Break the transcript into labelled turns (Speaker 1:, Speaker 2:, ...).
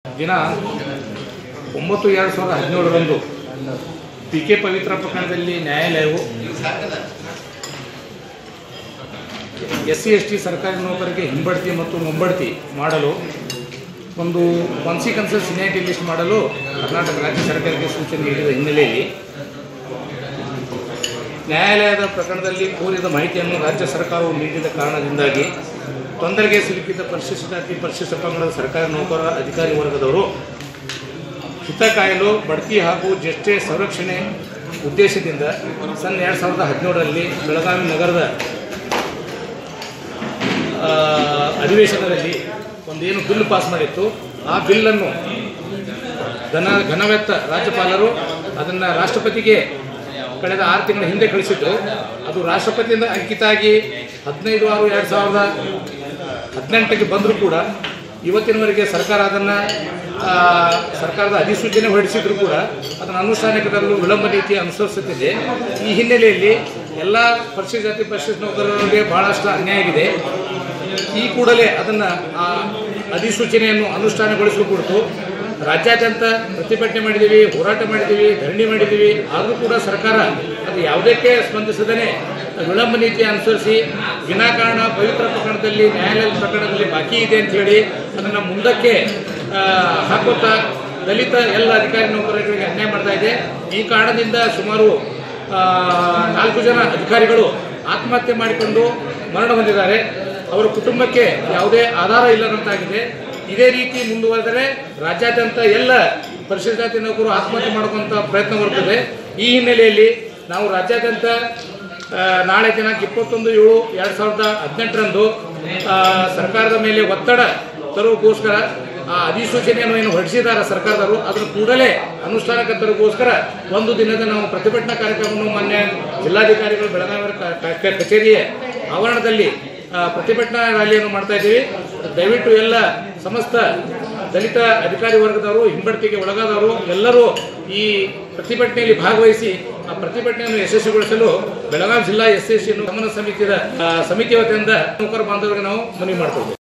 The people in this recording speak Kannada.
Speaker 1: ದಿನ ಒಂಬತ್ತು ಎರಡು ಸಾವಿರದ ಹದಿನೇಳರಂದು ಪಿ ಕೆ ಪವಿತ್ರ ಪ್ರಕರಣದಲ್ಲಿ ನ್ಯಾಯಾಲಯವು ಎಸ್ ಸಿ ಎಸ್ ಟಿ ಸರ್ಕಾರಿ ನೌಕರರಿಗೆ ಹಿಂಬಡ್ತಿ ಮತ್ತು ಮುಂಬಡ್ತಿ ಮಾಡಲು ಒಂದು ಕಾನ್ಸಿಕ್ವೆನ್ಸಸ್ ಸಿನಿಯಾರಿಟಿ ಲಿಸ್ಟ್ ಮಾಡಲು ಕರ್ನಾಟಕ ರಾಜ್ಯ ಸರ್ಕಾರಕ್ಕೆ ಸೂಚನೆ ನೀಡಿದ ಹಿನ್ನೆಲೆಯಲ್ಲಿ ನ್ಯಾಯಾಲಯದ ಪ್ರಕರಣದಲ್ಲಿ ಕೋರಿದ ಮಾಹಿತಿಯನ್ನು ರಾಜ್ಯ ಸರ್ಕಾರವು ನೀಡಿದ ಕಾರಣದಿಂದಾಗಿ ತೊಂದರೆಗೆ ಸಿಲುಕಿದ ಪರಿಶಿಷ್ಟ ಜಾತಿ ಪರಿಶಿಷ್ಟ ಪಂಗಡದ ಸರ್ಕಾರಿ ನೌಕರ ಅಧಿಕಾರಿ ವರ್ಗದವರು ಹಿತ ಕಾಯಲು ಬಡ್ತಿ ಹಾಗೂ ಜ್ಯೇಷ್ಠೆ ಸಂರಕ್ಷಣೆ ಉದ್ದೇಶದಿಂದ ಸನ್ ಎರಡು ಸಾವಿರದ ಹದಿನೇಳರಲ್ಲಿ ಬೆಳಗಾವಿ ನಗರದ ಆ, ಅಧಿವೇಶನದಲ್ಲಿ ಒಂದೇನು ಬಿಲ್ ಪಾಸ್ ಮಾಡಿತ್ತು ಆ ಬಿಲ್ಲನ್ನು ಘನ ಘನವೆತ್ತ ರಾಜ್ಯಪಾಲರು ಅದನ್ನು ರಾಷ್ಟ್ರಪತಿಗೆ ಕಳೆದ ಆರು ತಿಂಗಳ ಹಿಂದೆ ಕಳಿಸಿದ್ರು ಅದು ರಾಷ್ಟ್ರಪತಿಯಿಂದ ಅಂಕಿತ ಆಗಿ ಹದಿನೈದು ಆರು ಎರಡು ಸಾವಿರದ ಹದಿನೆಂಟಕ್ಕೆ ಬಂದರೂ ಕೂಡ ಇವತ್ತಿನವರೆಗೆ ಸರ್ಕಾರ ಅದನ್ನು ಸರ್ಕಾರದ ಅಧಿಸೂಚನೆ ಹೊರಡಿಸಿದ್ರು ಕೂಡ ಅದನ್ನು ಅನುಷ್ಠಾನಕ್ಕೆ ತರಲು ವಿಳಂಬ ನೀತಿ ಅನುಸರಿಸುತ್ತಿದೆ ಈ ಹಿನ್ನೆಲೆಯಲ್ಲಿ ಎಲ್ಲ ಪರಿಶಿಷ್ಟ ಜಾತಿ ಪರಿಶಿಷ್ಟ ನೌಕರರಿಗೆ ಬಹಳಷ್ಟು ಅನ್ಯಾಯ ಆಗಿದೆ ಈ ಕೂಡಲೇ ಅದನ್ನು ಆ ಅಧಿಸೂಚನೆಯನ್ನು ಅನುಷ್ಠಾನಗೊಳಿಸಲು ಕುರಿತು ರಾಜ್ಯಾದ್ಯಂತ ಪ್ರತಿಭಟನೆ ಮಾಡಿದ್ದೀವಿ ಹೋರಾಟ ಮಾಡಿದ್ದೀವಿ ಧರಣಿ ಮಾಡಿದ್ದೀವಿ ಆದರೂ ಕೂಡ ಸರ್ಕಾರ ಅದು ಯಾವುದಕ್ಕೆ ಸ್ಪಂದಿಸದೇ ವಿಳಂಬ ನೀತಿ ಅನುಸರಿಸಿ ವಿನಾಕಾರಣ ಪವಿತ್ರ ಪ್ರಕರಣದಲ್ಲಿ ನ್ಯಾಯಾಲಯದ ಪ್ರಕರಣದಲ್ಲಿ ಬಾಕಿ ಇದೆ ಅಂತ ಹೇಳಿ ಅದನ್ನು ಮುಂದಕ್ಕೆ ಆ, ಹಾಕುತ್ತಾ ದಲಿತ ಎಲ್ಲ ಅಧಿಕಾರಿ ನೌಕರರಿಗೆ ಅನ್ಯಾಯ ಮಾಡ್ತಾ ಇದೆ ಈ ಕಾರಣದಿಂದ ಸುಮಾರು ಆ, ನಾಲ್ಕು ಜನ ಅಧಿಕಾರಿಗಳು ಆತ್ಮಹತ್ಯೆ ಮಾಡಿಕೊಂಡು ಮರಣ ಹೊಂದಿದ್ದಾರೆ ಅವರ ಕುಟುಂಬಕ್ಕೆ ಯಾವುದೇ ಆಧಾರ ಇಲ್ಲದಂತಾಗಿದೆ ಇದೇ ರೀತಿ ಮುಂದುವರೆದರೆ ರಾಜ್ಯಾದ್ಯಂತ ಎಲ್ಲ ಪರಿಶಿಷ್ಟ ಜಾತಿ ನೌಕರು ಆತ್ಮಹತ್ಯೆ ಮಾಡ್ಕೊಂತ ಪ್ರಯತ್ನ ಬರುತ್ತದೆ ಈ ಹಿನ್ನೆಲೆಯಲ್ಲಿ ನಾವು ರಾಜ್ಯಾದ್ಯಂತ ಆ, ನಾಳೆ ದಿನಾಂಕ ಇಪ್ಪತ್ತೊಂದು ಏಳು ಎರಡು ಸಾವಿರದ ಹದಿನೆಂಟರಂದು ಆ, ಸರ್ಕಾರದ ಮೇಲೆ ಒತ್ತಡ ತರುವುದಕ್ಕೋಸ್ಕರ ಆ ಅಧಿಸೂಚನೆಯನ್ನು ಏನು ಹೊರಡಿಸಿದ್ದಾರೆ ಸರ್ಕಾರದವರು ಅದನ್ನು ಕೂಡಲೇ ಅನುಷ್ಠಾನಕ್ಕೆ ತರುವುದಕ್ಕೋಸ್ಕರ ಒಂದು ದಿನದ ನಾವು ಪ್ರತಿಭಟನಾ ಕಾರ್ಯಕ್ರಮವನ್ನು ಮಾನ್ಯ ಜಿಲ್ಲಾಧಿಕಾರಿಗಳು ಬೆಳಗಾವಿ ಕ- ಕ- ಕ- ಕಚೇರಿಯ ಆವರಣದಲ್ಲಿ ಆ, ಪ್ರತಿಭಟನಾ ರ್ಯಾಲಿಯನ್ನು ಮಾಡ್ತಾ ಇದ್ದೀವಿ ದಯವಿಟ್ಟು ಎಲ್ಲ ಸಮಸ್ತ ದಲಿತ ಅಧಿಕಾರಿ ವರ್ಗದವರು ಹಿಂಬಡ್ತಿಗೆ ಒಳಗಾದವರು ಎಲ್ಲರೂ ಈ ಪ್ರತಿಭಟನೆಯಲ್ಲಿ ಭಾಗವಹಿಸಿ ಆ ಪ್ರತಿಭಟನೆಯನ್ನು ಯಶಸ್ವಿಗೊಳಿಸಲು ಬೆಳಗಾವಿ ಜಿಲ್ಲಾ ಎಸ್ ಎಸ್ ಸಿ ಗಮನ ಸಮಿತಿಯ ಆ, ಸಮಿತಿ ವತಿಯಿಂದ ನೌಕರ ಬಾಂಧವರಿಗೆ ನಾವು ಮನವಿ ಮಾಡ್ತೇವೆ